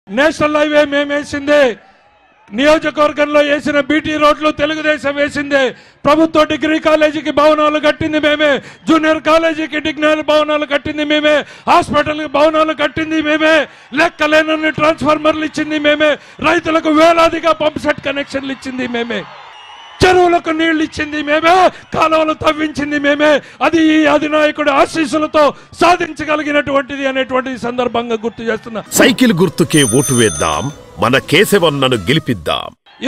national highway మేము వేసిందే నియోజకవర్గంలో వేసిన బీటీ రోడ్లు తెలుగుదేశం వేసిందే ప్రభుత్వ డిగ్రీ కాలేజీకి భవనాలు కట్టింది మేమే జూనియర్ కాలేజీకి డిగ్రీ భవనాలు కట్టింది మేమే హాస్పిటల్కి భవనాలు కట్టింది మేమే లెక్కలేనన్ని ట్రాన్స్ఫార్మర్లు ఇచ్చింది మేమే రైతులకు వేలాదిగా పంప్ సెట్ కనెక్షన్లు ఇచ్చింది మేమే చెరువులకు నీళ్లు ఇచ్చింది మేమే కాలువలు తవ్వించింది మేమే అది ఈ అధినాయకుడి ఆశీస్సులతో సాధించగలిగినటువంటిది అనేటువంటి సందర్భంగా గుర్తు చేస్తున్నా సైకిల్ గుర్తుకే ఓటు వేద్దాం మన కేశవన్నను గెలిపిద్దాం